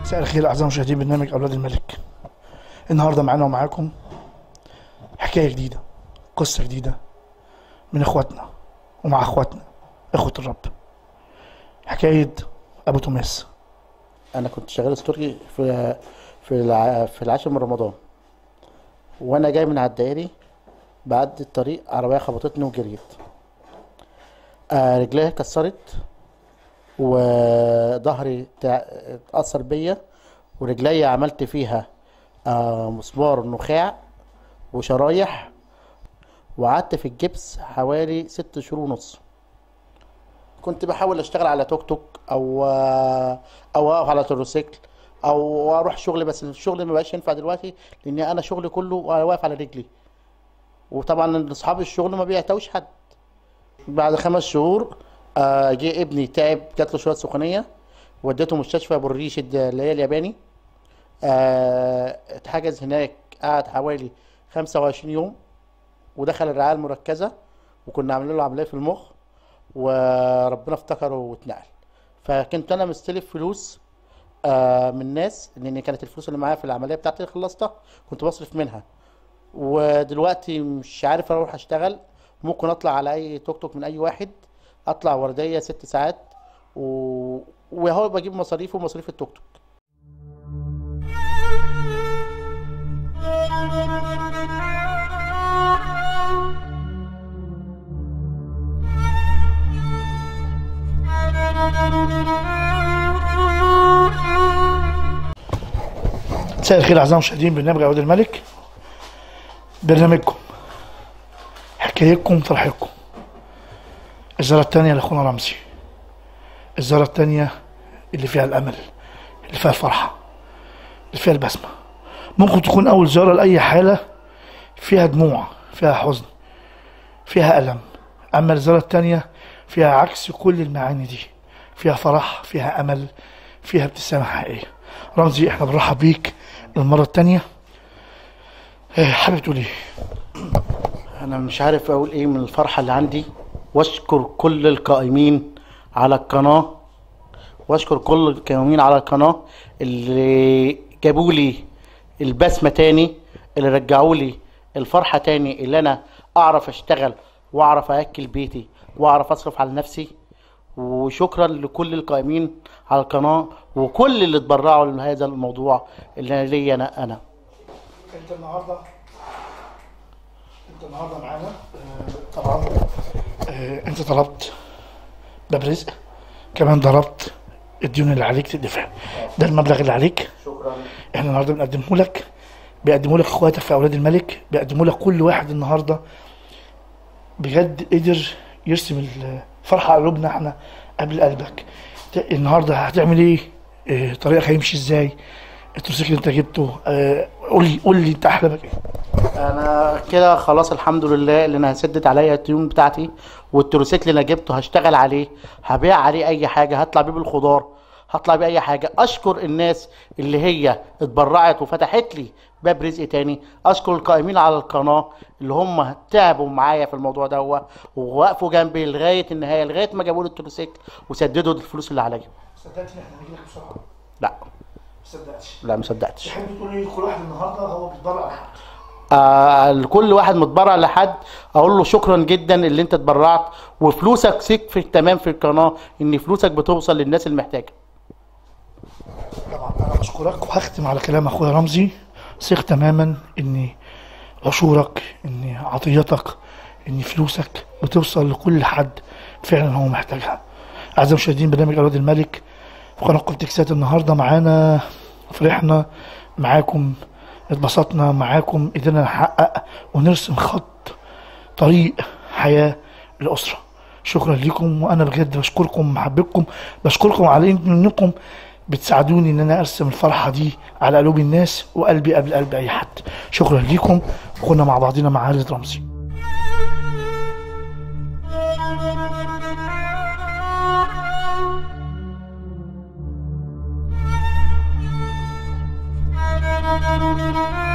مساء الخير اعزائي مشاهدين برنامج اولاد الملك النهارده معانا ومعاكم حكايه جديده قصه جديده من اخواتنا ومع اخواتنا اخوه الرب حكايه ابو توماس انا كنت شغال استوري في في الع... في العاشر من رمضان وانا جاي من على الدائري بعد الطريق عربيه خبطتني وجريت آه رجليا اتكسرت وظهري تع- اتأثر بيا ورجليا عملت فيها آه مسمار نخاع وشرايح وقعدت في الجبس حوالي ست شهور ونص كنت بحاول اشتغل على توك توك او او اقف على تروسيكل او اروح شغل بس الشغل ما بقاش ينفع دلوقتي لان انا شغلي كله وانا واقف على رجلي وطبعا اصحاب الشغل ما بيعتوش حد بعد خمس شهور آه، جه ابني تعب جات له شويه سخونيه وديته مستشفى ابو الريش الد- اللي هي الياباني آه، اتحجز هناك قعد حوالي 25 يوم ودخل الرعايه المركزه وكنا عاملين له عمليه في المخ وربنا افتكره واتنقل فكنت انا مستلف فلوس آه من ناس لان كانت الفلوس اللي معايا في العمليه بتاعتي خلصتها كنت بصرف منها ودلوقتي مش عارف اروح اشتغل ممكن اطلع على اي توك توك من اي واحد اطلع ورديه ست ساعات و... وهو بجيب مصاريفه ومصاريف التوك توك مساء الخير اعزائي المشاهدين برنامج اولاد الملك برنامجكم حكايتكم فرحتكم الزارة التانية لاخونا رمزي الزارة التانية اللي فيها الامل اللي فيها الفرحة اللي فيها البسمة ممكن تكون اول زيارة لاي حالة فيها دموع فيها حزن فيها الم اما الزيارة التانية فيها عكس كل المعاني دي فيها فرح فيها امل فيها ابتسامة حقيقية رمزي احنا بنرحب بيك المرة التانية آه، حابب تقول ايه؟ انا مش عارف اقول ايه من الفرحه اللي عندي واشكر كل القائمين على القناه واشكر كل القائمين على القناه اللي جابوا لي البسمه تاني اللي رجعوا لي الفرحه تاني اللي انا اعرف اشتغل واعرف اكل بيتي واعرف اصرف على نفسي وشكرا لكل القائمين على القناه وكل اللي اتبرعوا لهذا الموضوع اللي ليا انا انا انت النهارده انت النهارده معانا آه، طبعا آه، انت طلبت باب رزق كمان ضربت الديون اللي عليك تدفع ده المبلغ اللي عليك شكرا احنا النهارده بنقدمه لك بيقدموا لك اخواتك في اولاد الملك بيقدموا لك كل واحد النهارده بجد قدر يرسم الفرحه على قلوبنا احنا قبل قلبك ت- النهارده هتعمل ايه؟ اه طريقك هيمشي ازاي؟ التروسيكل اللي انت جبته اه قول لي قول لي انت احلامك ايه؟ انا كده خلاص الحمد لله اللي انا هسدد عليا الديون بتاعتي والتروسيكل اللي انا جبته هشتغل عليه هبيع عليه اي حاجه هطلع بيه بالخضار هطلع بيه اي حاجه اشكر الناس اللي هي اتبرعت وفتحت لي باب رزق تاني اشكر القائمين على القناه اللي هم تعبوا معايا في الموضوع ده ووقفوا جنبي لغايه النهايه لغايه ما جابوا لي التروسيكل وسددوا الفلوس اللي عليا صدقت ان احنا نجي لك بسرعه لا ما صدقتش لا ما صدقتش تحب تقول لي كل واحد النهارده هو بيتبرع على حد آه لكل واحد متبرع لحد اقول له شكرا جدا اللي انت اتبرعت وفلوسك سيك في تمام في القناه ان فلوسك بتوصل للناس المحتاجه طبعا انا بشكرك وهختم على كلام اخويا رمزي ثق تماما ان عشورك ان عطيتك ان فلوسك بتوصل لكل حد فعلا هو محتاجها اعزائي المشاهدين برنامج اولاد الملك في قناه كونتكسات النهارده معانا فرحنا معاكم اتبسطنا معاكم قدرنا نحقق ونرسم خط طريق حياه الاسره شكرا لكم وانا بجد بشكركم محبتكم بشكركم على إن- انكم بتساعدوني ان انا ارسم الفرحه دي على قلوب الناس وقلبي قبل قلب اي حد شكرا لكم وكنا مع بعضنا مع عائله رمزي Thank you.